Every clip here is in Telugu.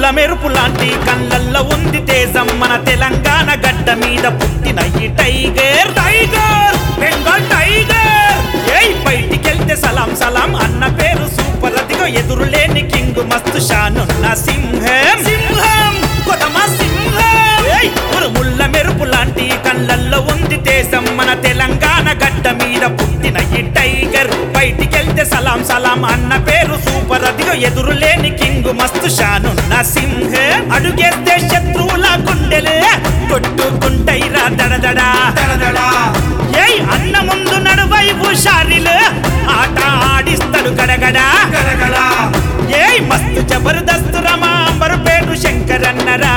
మెరుపు లాంటి కళ్ళల్లో ఉంది తేజం మన తెలంగాణ గడ్డ మీద పుట్టిన ఈ టైగర్ టైగర్ బెంగాల్ టైగర్ ఏయ్ బయటికెళ్తే సలాం సలాం అన్న పేరు సూపర్ అదిగో ఎదురులేని కింగ్ మస్తు షానున్న సింహం సింహం కొదమ సింహం ఏయ్ ఉరుముల్ల మెరుపు లాంటి కళ్ళల్లో ఉంది దేశం మన తెలంగాణ గడ్డ మీద పుట్టిన ఈ టైగర్ బయటికెళ్తే సలాం సలాం అన్న పేరు సూపర్ అదిగో ఎదురులేని కింగ్ మస్తు షానున్న సింహం అడుగేస్తే శత్రువుల గుండెలే కొట్టుకుంటైరా దడదడా దడదడా ఏయ్ అన్న ముందు నడువై హుషారిలు ఆట ఆడిస్తాడు గడగడా గడగడా ఏయ్ మస్తు జబర్దస్త్ రమా అంబరుపేటు శంకరన్నరా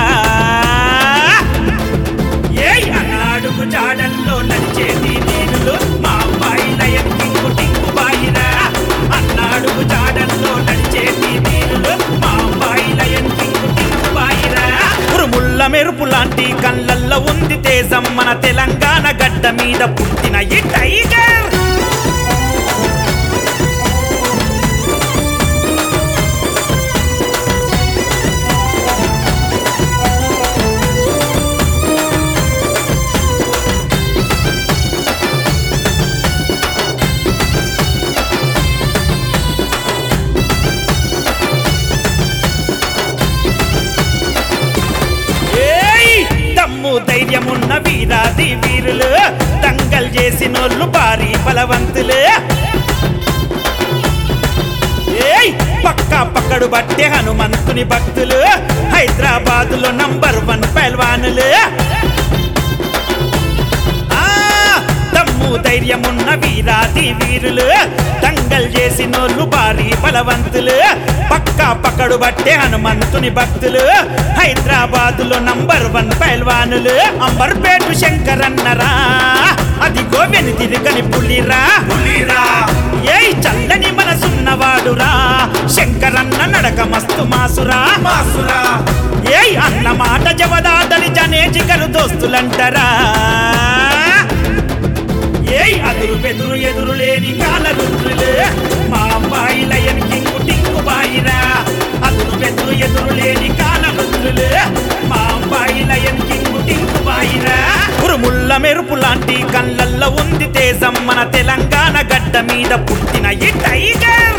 ఏయ్ అన్నాడుగు జాడల్లో నడిచేది నీరులు మా అబ్బాయి లయం టింగు టింగు బాయిరా అన్నాడుగు జాడల్లో నడిచేది నీరులు మా అబ్బాయి లయం టింగు టింగు బాయిరా ఉరుముల్ల మెరుపు లాంటి కళ్ళల్లో ఉంది తేజం మన తెలంగాణ గడ్డ మీద పుట్టిన ఈ టైగర్ ఏయ్ దమ్ము ధైర్యమున్న వీరాది వీరులు దంగల్ చేసినోళ్ళు భారీ బలవంతులు ఏయ్ పక్క పక్కడు బట్టే హనుమంతుని భక్తులు హైదరాబాదులో నంబర్ వన్ పైల్వానులు ఆ, దమ్ము ధైర్యమున్న వీరాది వీరులు దంగల్ చేసినోళ్ళు భారీ బలవంతులు పక్క పక్కడు బట్టే హనుమంతుని భక్తులు హైదరాబాదులో నంబర్ వన్ పైల్వానులు అంబర్పేటు శంకరన్నరా అదిగో వెనుతిరుగని పులిరా పులిరా ఏయ్ చల్లని మనసున్నవాడురా శంకరన్న నడక మస్తు మాసురా మాసురా ఏయ్ అన్న మాట జవదాటని జనేజికరు దోస్తులంటరా ఏయ్ అదురు బెదురు ఎదురు లేని కాల రుద్రులు మా అమ్మాయి లయన్ కింగు టింగు బాయిరా అదురు బెదురు ఎదురు లేని కాల రుద్రులు మా అమ్మాయి లయన్ కింగు టింగు బాయిరా ఉరుముల్ల మెరుపు లాంటి కళ్ళల్లో ఉంది తేజం మన తెలంగాణ గడ్డ మీద పుట్టిన ఈ టైగర్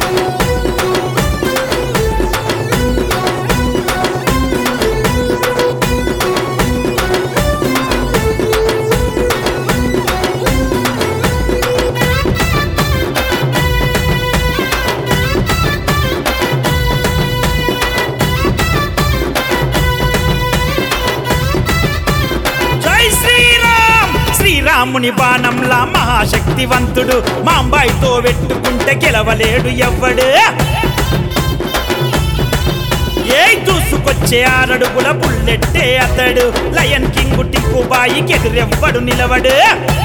జై శ్రీరామ్ శ్రీరాముని బాణంలా మహాశక్తివంతుడు మాంబాయితో వెట్టుకుంటే గెలవలేడు ఎవ్వడు ఏ దూసుకొచ్చే ఆరడుగుల బుల్లెట్టే అతడు లయన్ కింగ్ టింకు బాయికి ఎదురెవ్వడు నిలవడు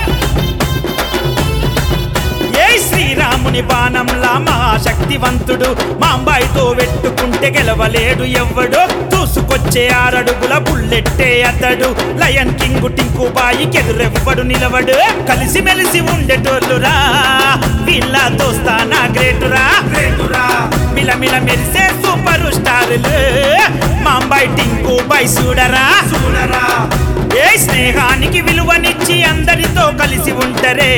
ఏ శ్రీరాముని బాణంలా మహాశక్తివంతుడు మాంబాయితో వెట్టుకుంటే గెలవలేడు ఎవ్వడు దూసుకొచ్చే ఆరడుగుల బుల్లెట్టే అతడు లయన్ కింగ్ టింకు బాయికి ఎదురెవ్వడు నిలవడు కలిసి మెలిసి ఉండేటోళ్ళురా వీళ్ళ దోస్తానా గ్రేటురా రేటురా మిలమిల మెరిసే సూపర్ స్టార్లు మాంబాయి టింకు బై చూడరా చూడరా ఏ స్నేహానికి విలువనిచ్చి అందరితో కలిసి ఉంటరే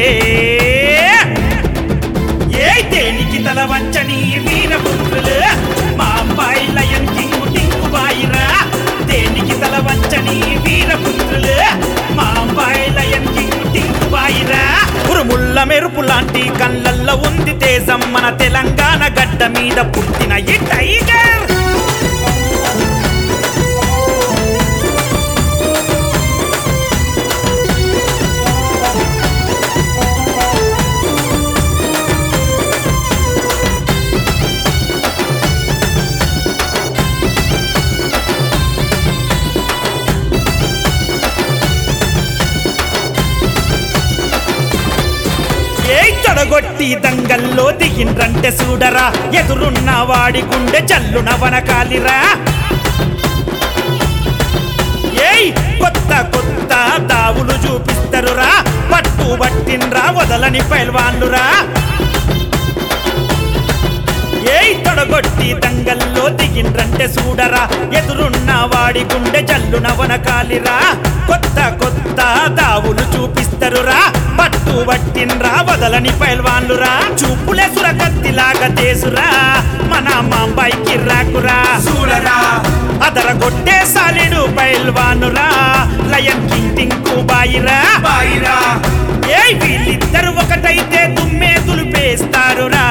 ఏ దేనికి తల వంచని వీరపుత్రులు మా అమ్మాయి లయన్ కింగ్ టింగు బాయిరా దేనికి తల వంచని వీరపుత్రులు మా అమ్మాయి లయన్ కింగ్ టింగు బాయిరా ఉరుముల్ల మెరుపు లాంటి కళ్ళల్లో ఉంది తేజం మన తెలంగాణ గడ్డ మీద పుట్టిన ఈ టైగర్ ఏ తొడగొట్టి దంగల్లో దిగిండ్రంటే చూడరా ఎదురున్న వాడి గుండె జల్లున వనకాలిరా ఏయ్ కొత్త కొత్త దావులు చూపిస్తరురా పట్టు పట్టిండ్రా వదలని పైల్వాన్లురా ఏయ్ తొడగొట్టి కొట్టి దంగల్లో దిగిండ్రంటే చూడరా ఎదురున్న వాడి గుండె జల్లున వనకాలిరా కొత్త కొత్త దావులు చూపిస్తరురా పట్టు పట్టిన్రా వదలని పైల్వాన్లురా చూపులే సురకత్తిలాగా తేసురా మన మాంబాయికి రాకురా చూడరా అదర కొట్టే సాలిడు పైల్వానురా లయన్ కింగ్ టింకు బాయిరా బాయిరా ఏయ్ వీళ్ళిద్దరు ఒకటైతే దుమ్మే దులిపేస్తారురా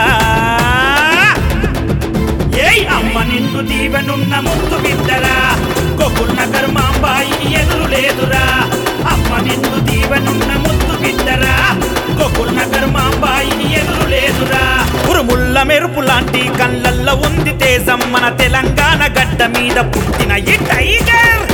ఏయ్ అమ్మ నిన్ను దీవెనున్న ముత్తు బిడ్డరా గొగున్న కర్మాంబాయి ఎదురు లేదురా అమ్మ నిన్ను దీవెనున్న ముత్తు బిడ్డరా గొగున్న కర్మాంబాయి ఎదురు లేదురా ఉరుముల్ల మెరుపు లాంటి కళ్ళల్లో ఉంది తేజం మన తెలంగాణ గడ్డ మీద పుట్టిన ఈ టైగర్